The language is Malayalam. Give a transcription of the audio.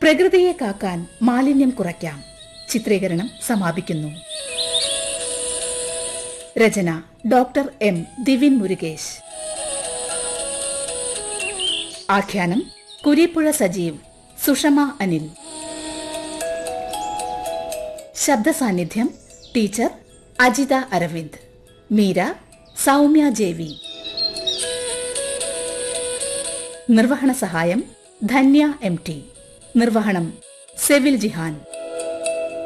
പ്രകൃതിയെ കാക്കാൻ മാലിന്യം കുറയ്ക്കാം ചിത്രീകരണം സമാപിക്കുന്നു രചന ഡോക്ടർ എം ദിവിൻ മുരുകേശ് ആഖ്യാനം കുരീപ്പുഴ സജീവ് സുഷമ അനിൽ ശബ്ദ സാന്നിധ്യം ടീച്ചർ അജിത അരവിന്ദ് മീര സൗമ്യ ജേവി നിർവഹണ സഹായം ധന്യ എം ടി നിർവഹണം സെവിൽ ജിഹാൻ